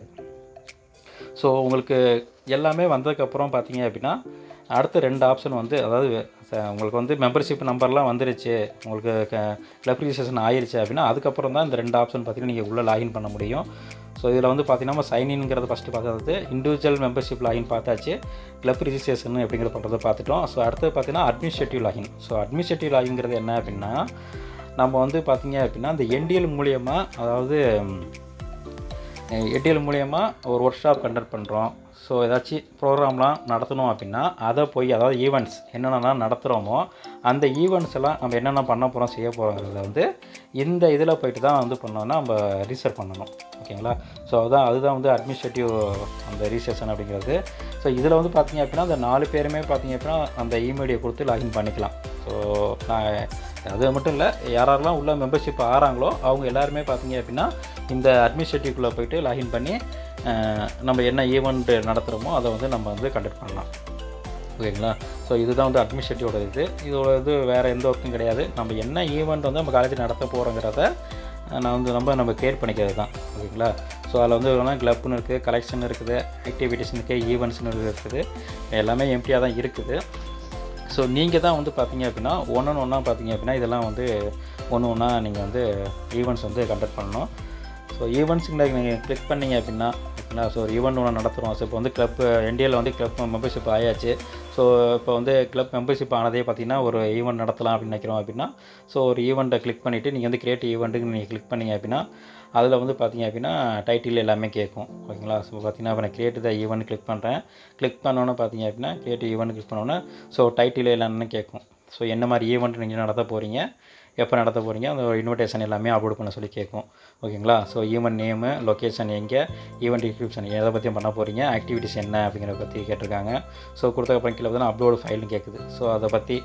ஸோ உங்களுக்கு எல்லாமே வந்ததுக்கப்புறம் பார்த்தீங்க அப்படின்னா அடுத்த ரெண்டு ஆப்ஷன் வந்து அதாவது ச- உங்களுக்கு வந்து மெம்பர்ஷிப் நம்பர்லாம் வந்துருச்சு உங்களுக்கு கிளப் ரிஜிஸ்ட்ரேஷன் ஆயிருச்சு அப்படின்னா அதுக்கப்புறம் தான் இந்த ரெண்டு ஆப்ஷன் பார்த்தீங்கன்னா நீங்கள் உள்ளே லாகின் பண்ண முடியும் ஸோ இதில் வந்து பார்த்தீங்கன்னா நம்ம சைன்இன்ங்கிறது ஃபஸ்ட்டு பார்த்தது இண்டிவிஜுவல் மெம்பர்ஷிப் லாகின் பார்த்தாச்சு கிளப் ரிஜிஸ்ட்ரேஷன் எப்படிங்கிறத பண்ணுறதை பார்த்துட்டோம் ஸோ அடுத்தது பார்த்தீங்கன்னா அட்மினிஸ்ட்ரேட்டிவ் லாகின் ஸோ அட்மினிஸ்ட்ரேட்டிவ் லாகின்ங்கிறது என்ன அப்படின்னா நம்ம வந்து பார்த்தீங்க அப்படின்னா இந்த என்டிஎல் மூலியமாக அதாவது எட்டிஎல் மூலயமா ஒரு ஒர்க் ஷாப் கண்டக்ட் பண்ணுறோம் ஸோ ஏதாச்சும் ப்ரோக்ராம்லாம் நடத்தணும் அப்படின்னா அதை போய் அதாவது ஈவெண்ட்ஸ் என்னென்ன நடத்துகிறோமோ அந்த ஈவெண்ட்ஸ் எல்லாம் நம்ம என்னென்ன பண்ண போகிறோம் செய்ய போகிறோங்கிறத வந்து இந்த இதில் போயிட்டு தான் வந்து பண்ணோம்னா நம்ம ரிசர்வ் பண்ணணும் ஓகேங்களா ஸோ அதுதான் அதுதான் வந்து அட்மினிஸ்ட்ரேட்டிவ் அந்த ரிஜிஸ்ட்ரேஷன் அப்படிங்கிறது ஸோ இதில் வந்து பார்த்தீங்க அப்படின்னா அந்த நாலு பேருமே பார்த்தீங்க அப்படின்னா அந்த இமெயிலை கொடுத்து லாகின் பண்ணிக்கலாம் ஸோ நான் அது மட்டும் இல்லை யாரெல்லாம் உள்ள மெம்பர்ஷிப் ஆகிறாங்களோ அவங்க எல்லாருமே பார்த்தீங்க அப்படின்னா இந்த அட்மினிஸ்ட்ரேட்டிவ்குள்ளே போயிட்டு லாகின் பண்ணி அஹ், நம்ம என்ன ஈவெண்ட் நடத்துகிறோமோ அதை வந்து நம்ம வந்து கண்டக்ட் பண்ணலாம் ஓகேங்களா ஸோ இதுதான் வந்து அட்மினிஸ்ட்ரேட்டிவோட இது இதோட இது வேறு எந்த ஒர்க்கும் கிடையாது நம்ம என்ன ஈவெண்ட் வந்து நம்ம காலேஜில் நடத்த போகிறோங்கிறத நான் வந்து நம்ம நம்ம கிரியேட் பண்ணிக்கிறது தான் ஓகேங்களா ஸோ அதில் வந்து வேணால் கிளப்னு இருக்குது கலெக்ஷன் இருக்குது ஆக்டிவிட்டீஸ் இருக்குது ஈவெண்ட்ஸ்னு இருக்குது எல்லாமே எம்டியாக தான் இருக்குது ஸோ நீங்கள் தான் வந்து பார்த்தீங்க அப்படின்னா ஒன்று ஒன்றா பார்த்தீங்க அப்படின்னா இதெல்லாம் வந்து ஒன்று ஒன்றா நீங்கள் வந்து ஈவெண்ட்ஸ் வந்து கண்டக்ட் பண்ணணும் ஸோ ஈவெண்ட்ஸுங்க நீங்கள் கிளிக் பண்ணீங்க அப்படின்னா ஓகேங்களா ஸோ ஒரு ஈவெண்ட் ஒன்று நடத்துகிறோம் ஸோ இப்போ வந்து கிளப் என்டிஏல வந்து கிளப் மெம்பர்ஷிப் ஆயாச்சு ஸோ இப்போ வந்து கிளப் மெம்பர்ஷிப் ஆனதே பார்த்தீங்கன்னா ஒரு ஈவெண்ட் நடத்தலாம் அப்படின்னு நினைக்கிறோம் அப்படின்னா ஸோ ஒரு ஈவெண்ட்டை கிளிக் பண்ணிவிட்டு நீங்கள் வந்து கிரியேட் ஈவெண்ட்டுக்கு நீங்கள் கிளிக் பண்ணீங்க அப்படின்னா அதில் வந்து பார்த்தீங்க அப்படின்னா டைட்டில் எல்லாமே கேட்கும் ஓகேங்களா ஸோ பார்த்தீங்கன்னா இப்போ நான் கிரியேட் த ஈவெண்ட் கிளிக் பண்ணுறேன் கிளிக் பண்ணோன்னே பார்த்தீங்க அப்படின்னா கிரியேட் ஈவெண்ட் கிளிக் பண்ணோன்னே ஸோ டைட்டில் எல்லாமே கேட்கும் ஸோ என்ன மாதிரி ஈவெண்ட் நீங்கள் நடத்த போகிறீங்க எப்போ நடத்த போகிறீங்க அந்த இன்விடேஷன் எல்லாமே அப்லோட் பண்ண சொல்லி கேட்கும் ஓகேங்களா ஸோ ஈவெண்ட் நேமு லொக்கேஷன் எங்கே ஈவெண்ட் டிஸ்கிரிப்ஷன் எதை பற்றியும் பண்ண போகிறீங்க ஆக்டிவிட்டிஸ் என்ன அப்படிங்கிறத பற்றி கேட்டிருக்காங்க ஸோ கொடுத்தக்கப்புறம் கீழே வந்து அப்லோடு ஃபைல்னு கேட்குது ஸோ அதை பற்றி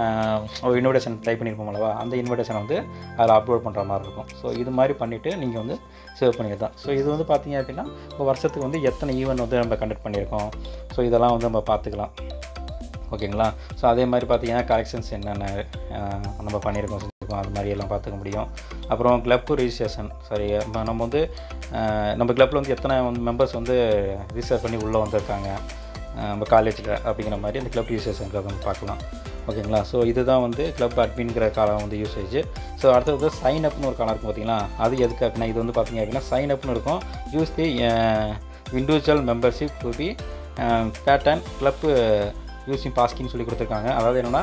ஒரு இன்விடேஷன் டைப் பண்ணியிருப்போம் அல்லவா அந்த இன்விடேஷனை வந்து அதில் அப்லோட் பண்ணுற மாதிரி இருக்கும் ஸோ இது மாதிரி பண்ணிவிட்டு நீங்கள் வந்து சேவ் பண்ணிடலாம் ஸோ இது வந்து பார்த்தீங்க அப்படின்னா இப்போ வருஷத்துக்கு வந்து எத்தனை ஈவெண்ட் வந்து நம்ம கண்டக்ட் பண்ணியிருக்கோம் ஸோ இதெல்லாம் வந்து நம்ம பார்த்துக்கலாம் ஓகேங்களா ஸோ அதே மாதிரி பார்த்தீங்கன்னா கலெக்ஷன்ஸ் என்னென்ன அஹ், நம்ம பண்ணியிருக்கோம் செஞ்சுருக்கோம் அது மாதிரி எல்லாம் பார்த்துக்க முடியும் அப்புறம் கிளப் ரிஜிஸ்ட்ரேஷன் சரி நம்ம நம்ம வந்து அஹ், நம்ம கிளப்பில் வந்து எத்தனை மெம்பர்ஸ் வந்து ரிஜிஸ்டர் பண்ணி உள்ளே வந்திருக்காங்க அஹ், நம்ம காலேஜில் அப்படிங்கிற மாதிரி அந்த கிளப் ரிஜிஸ்ட்ரேஷனுக்கு நம்ம பார்க்கலாம் ஓகேங்களா ஸோ இதுதான் வந்து கிளப் அட்மின்கிற காலம் வந்து யூசேஜ் ஸோ அடுத்தது வந்து சைன் அப்னு ஒரு காலம் இருக்கும் பார்த்தீங்களா அது எதுக்கு அப்படின்னா இது வந்து பார்த்தீங்க அப்படின்னா சைன் அப்னு இருக்கும் use the individual membership to be pattern club using பாஸ்கின்னு சொல்லி கொடுத்துருக்காங்க அதாவது என்னென்னா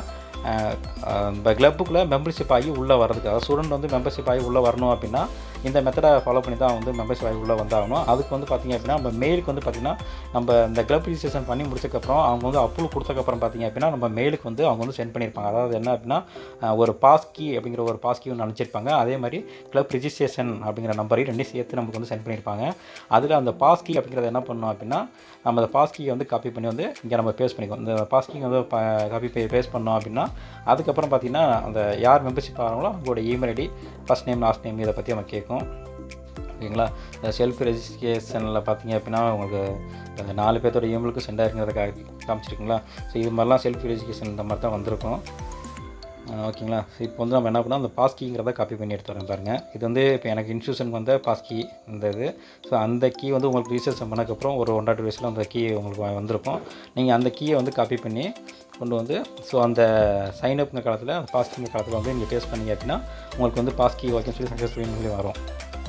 இந்த கிளப்புக்குள்ளே மெம்பர்ஷிப் ஆகி உள்ளே வர்றதுக்கு அதாவது ஸ்டூடெண்ட் வந்து மெம்பர்ஷிப் ஆகி உள்ளே வரணும் அப்படின்னா இந்த மெத்தடை ஃபாலோ பண்ணி தான் வந்து மெம்பர்ஷிப் ஆகி உள்ளே வந்தாகணும் அதுக்கு வந்து பார்த்திங்க அப்படின்னா நம்ம மெயிலுக்கு வந்து பார்த்திங்கன்னா நம்ம இந்த கிளப் ரிஜிஸ்ட்ரேஷன் பண்ணி முடிச்சக்கப்புறம் அவங்க வந்து அப்ரூவ் கொடுத்தக்கப்புறம் பார்த்திங்க அப்படின்னா நம்ம மெயிலுக்கு வந்து அவங்க வந்து சென்ட் பண்ணியிருப்பாங்க அதாவது என்ன அப்படின்னா அஹ், ஒரு பாஸ் கீ அப்படிங்கிற ஒரு பாஸ் கீ ஒன்று அனுப்பிச்சிருப்பாங்க அதே மாதிரி கிளப் ரிஜிஸ்ட்ரேஷன் அப்படிங்கிற நம்பரையும் ரெண்டையும் சேர்த்து நமக்கு வந்து சென்ட் பண்ணியிருப்பாங்க அதில் அந்த பாஸ் கீ அப்படிங்கிறத என்ன பண்ணோம் அப்படின்னா நம்ம அந்த பாஸ் கீயை வந்து காப்பி பண்ணி வந்து இங்கே நம்ம பேஸ்ட் பண்ணிக்கோம் இந்த பாஸ் கீ வந்து காப்பி பேஸ்ட் பண்ணோம் அப்படின்னா அதுக்கப்புறம் பார்த்தீங்கன்னா அந்த யார் மெம்பர்ஷிப் ஆகிறாங்களோ அவங்களோட email ID first name last name இதை பற்றி நம்ம கேட்கும் ஓகேங்களா இந்த செல்ஃப் ரெஜிஸ்ட்ரேஷனில் பார்த்தீங்க அப்படின்னா உங்களுக்கு இந்த நாலு பேர்த்தோட இமெயிலுக்கு சென்ட் ஆயிருங்கிறத கா- காமிச்சிருக்கீங்களா ஸோ இது மாதிரிலாம் செல்ஃப் ரெஜிஸ்ட்ரேஷன் இந்த மாதிரி தான் வந்திருக்கும் அஹ் ஓகேங்களா ஸோ இப்போ வந்து நம்ம என்ன பண்ணோம் அந்த பாஸ்கிங்கிறத காப்பி பண்ணி எடுத்து வரேன் பாருங்கள் இது வந்து இப்போ எனக்கு இன்ஸ்டியூஷனுக்கு வந்த பாஸ்கி இந்த இது ஸோ அந்த கீ வந்து உங்களுக்கு ரிஜிஸ்ட்ரேஷன் பண்ணதுக்கப்புறம் ஒரு ஒன் ஆர் டூ டேஸில் அந்த கீ உங்களுக்கு வ- வந்திருக்கும் நீங்கள் அந்த கீயை வந்து காப்பி பண்ணி கொண்டு வந்து ஸோ அந்த சைன் அப்ங்க காலத்தில் அந்த பாஸ்கிங் காலத்தில் வந்து நீங்கள் பேஸ் பண்ணீங்க அப்படின்னா உங்களுக்கு வந்து பாஸ்கி ஓகேன்னு சொல்லி சக்ஸஸ்ஃபுல்லி சொல்லி வரும்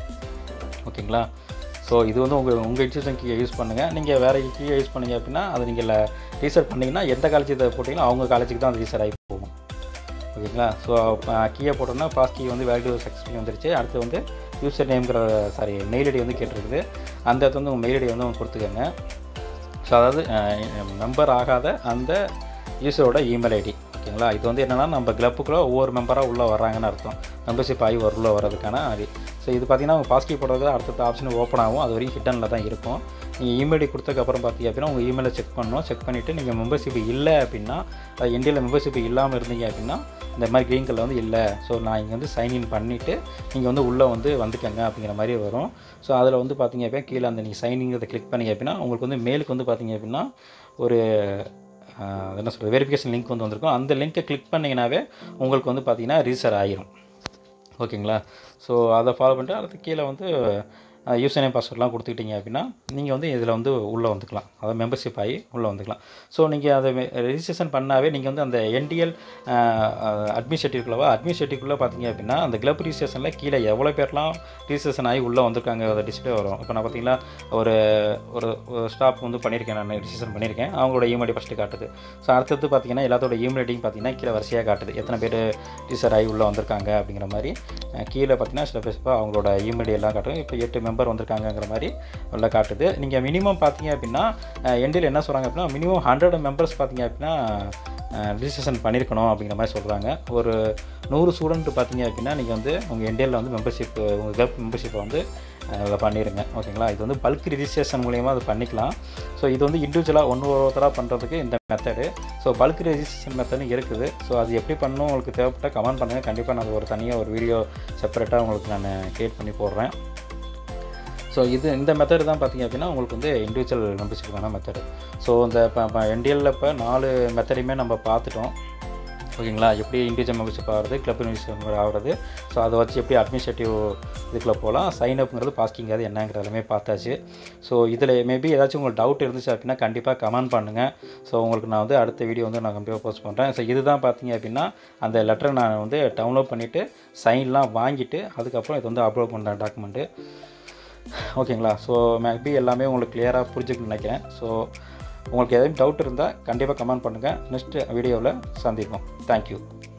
ஓகேங்களா ஸோ இது வந்து உங்கள் உங்கள் இன்ஸ்டியூஷன் கீயை யூஸ் பண்ணுங்கள் நீங்கள் வேறு கீயை யூஸ் பண்ணீங்க அப்படின்னா அது நீங்கள் ரீசர்ட் பண்ணிங்கன்னா எந்த காலேஜ் இதை போட்டிங்களோ அவங்க காலேஜுக்கு தான் அது ரீசர் ஆகி போகும் ஓகேங்களா ஸோ கீயை போட்டோன்னா பாஸ் கீ வந்து வேல்யூ சக்ஸஸ்ஃபுல்லி வந்துருச்சு அடுத்து வந்து யூசர் நேம்ங்கிற சாரி மெயில் ஐடி வந்து கேட்டிருக்குது அந்த இடத்துல வந்து உங்கள் மெயில் ஐடி வந்து அவங்க கொடுத்துக்கோங்க ஸோ அதாவது மெம்பர் ஆகாத அந்த யூசரோட இமெயில் ஐடி ஓகேங்களா இது வந்து என்னென்னா நம்ம கிளப்புக்குள்ளே ஒவ்வொரு மெம்பராக உள்ளே வர்றாங்கன்னு அர்த்தம் மெம்பர்ஷிப் ஆகி உள்ள வர்றதுக்கான அது ஸோ இது பார்த்தீங்கன்னா உங்கள் பாஸ்கி போடுறது அடுத்தடுத்த ஆப்ஷன் ஓப்பன் ஆகும் அது வரைக்கும் ஹிட்டனில் தான் இருக்கும் நீங்கள் இமெயில் ஐடி கொடுத்ததுக்கப்புறம் பார்த்தீங்க அப்படின்னா உங்கள் இமெயிலை செக் பண்ணணும் செக் பண்ணிவிட்டு நீங்கள் மெம்பர்ஷிப் இல்லை அப்படின்னா அது இந்தியாவில் மெம்பர்ஷிப் இல்லாமல் இருந்தீங்க அப்படின்னா இந்த மாதிரி க்ரீன் கலர் வந்து இல்லை ஸோ நான் இங்கே வந்து சைன்இன் பண்ணிவிட்டு நீங்கள் வந்து உள்ளே வந்து வந்துக்கங்க அப்படிங்கிற மாதிரி வரும் ஸோ அதில் வந்து பார்த்தீங்க அப்படின்னா கீழே அந்த நீங்கள் சைனிங்கிறத கிளிக் பண்ணீங்க அப்படின்னா உங்களுக்கு வந்து மேலுக்கு வந்து பார்த்தீங்க அப்படின்னா ஒரு ஆஹ், என்ன சொல்கிறது வெரிஃபிகேஷன் லிங்க் வந்து வந்திருக்கும் அந்த லிங்க்கை கிளிக் பண்ணிங்கனாவே உங்களுக்கு வந்து பார்த்தீங்கன்னா ரிஜிஸ்டர் ஆயிரும் ஓகேங்களா ஸோ அதை ஃபாலோ பண்ணிட்டு அடுத்து கீழே வந்து யூசர் நேம் பாஸ்வேர்ட்லாம் கொடுத்துக்கிட்டீங்க அப்படின்னா நீங்கள் வந்து இதில் வந்து உள்ளே வந்துக்கலாம் அதாவது மெம்பர்ஷிப் ஆகி உள்ளே வந்துக்கலாம் ஸோ நீங்கள் அதை ரெஜிஸ்ட்ரேஷன் பண்ணாவே நீங்கள் வந்து அந்த என்டிஎல் அட்மினிஸ்ட்ரேட்டிவ்குள்ளவா அட்மினிஸ்ட்ரேட்டிவ்குள்ளே பார்த்தீங்க அப்படின்னா அந்த கிளப் ரிஜிஸ்ட்ரேஷனில் கீழே எவ்வளோ பேர்லாம் ரிஜிஸ்ட்ரேஷன் ஆகி உள்ளே வந்திருக்காங்க அதை டிஸ்பிளே வரும் இப்போ நான் பார்த்தீங்கன்னா ஒரு ஒரு ஸ்டாப் வந்து பண்ணியிருக்கேன் நான் ரிஜிஸ்ட்ரேஷன் பண்ணியிருக்கேன் அவங்களோட இமெயில் ஃபஸ்ட்டு காட்டுது ஸோ அடுத்தது பார்த்தீங்கன்னா எல்லாத்தோட இமெயில் ஐடியும் பார்த்தீங்கன்னா கீழே வரிசையாக காட்டுது எத்தனை பேர் ரிஜிஸ்டர் ஆகி உள்ளே வந்திருக்காங்க அப்படிங்கிற மாதிரி அஹ் கீழே பார்த்தீங்கன்னா சில பேர் அவங்களோட இமெயில் எல்லாம் காட்டும் இப்போ எட்டு மெம்பர் வந்திருக்காங்கங்கிற மாதிரி உள்ள காட்டுது நீங்கள் மினிமம் பார்த்தீங்க அப்படின்னா எண்டில் என்ன சொல்கிறாங்க அப்படின்னா மினிமம் ஹண்ட்ரட் மெம்பர்ஸ் பார்த்தீங்க அப்படின்னா ரிஜிஸ்ட்ரேஷன் பண்ணியிருக்கணும் அப்படிங்கிற மாதிரி சொல்கிறாங்க ஒரு நூறு ஸ்டூடெண்ட் பார்த்தீங்க அப்படின்னா நீங்கள் வந்து உங்கள் என்டிஎல்ல வந்து மெம்பர்ஷிப் உங்கள் கிளப் மெம்பர்ஷிப்பை வந்து அதில் பண்ணிடுங்க ஓகேங்களா இது வந்து பல்க் ரிஜிஸ்ட்ரேஷன் மூலியமாக அது பண்ணிக்கலாம் ஸோ இது வந்து இண்டிவிஜுவலாக ஒன்று ஒருத்தராக பண்ணுறதுக்கு இந்த மெத்தடு ஸோ பல்க் ரெஜிஸ்ட்ரேஷன் மெத்தடும் இருக்குது ஸோ அது எப்படி பண்ணணும் உங்களுக்கு தேவைப்பட்ட கமெண்ட் பண்ணுங்கள் கண்டிப்பாக நான் ஒரு தனியாக ஒரு வீடியோ செப்பரேட்டாக உங்களுக்கு நான் கிரியேட் பண்ணி போடுறேன் ஸோ இது இந்த மெத்தட் தான் பார்த்தீங்க அப்படின்னா உங்களுக்கு வந்து இண்டிவிஜுவல் மெம்பர்ஷிப்புக்கான மெத்தடு ஸோ இந்த இப்போ என்டிஎல்ல இப்போ நாலு மெத்தடையுமே நம்ம பார்த்துட்டோம் ஓகேங்களா எப்படி இண்டிவிஜுவல் மெம்பர்ஷிப் ஆகிறது கிளப் மெம்பர் ஆகிறது ஸோ அதை வச்சு எப்படி அட்மினிஸ்ட்ரேட்டிவ் இதுக்குள்ளே போகலாம் சைன் அப்ங்கிறது பாஸ்கிங் அது என்னங்கிற எல்லாமே பார்த்தாச்சு ஸோ இதில் மேபி ஏதாச்சும் உங்களுக்கு டவுட் இருந்துச்சு அப்படின்னா கண்டிப்பாக கமெண்ட் பண்ணுங்கள் ஸோ உங்களுக்கு நான் வந்து அடுத்த வீடியோ வந்து நான் கண்டிப்பாக போஸ்ட் பண்ணுறேன் ஸோ இதுதான் பார்த்தீங்க அப்படின்னா அந்த லெட்டரை நான் வந்து டவுன்லோட் பண்ணிவிட்டு சைன்லாம் வாங்கிட்டு அதுக்கப்புறம் இது வந்து அப்லோட் பண்ணுறேன் டாக்குமெண்ட்டு ஓகேங்களா ஸோ மேபி எல்லாமே உங்களுக்கு கிளியராக புரிஞ்சுக்கணும்னு நினைக்கிறேன் ஸோ உங்களுக்கு எதுவும் டவுட் இருந்தால் கண்டிப்பாக கமெண்ட் பண்ணுங்கள் நெக்ஸ்ட் வீடியோவில் சந்திப்போம் தேங்க்யூ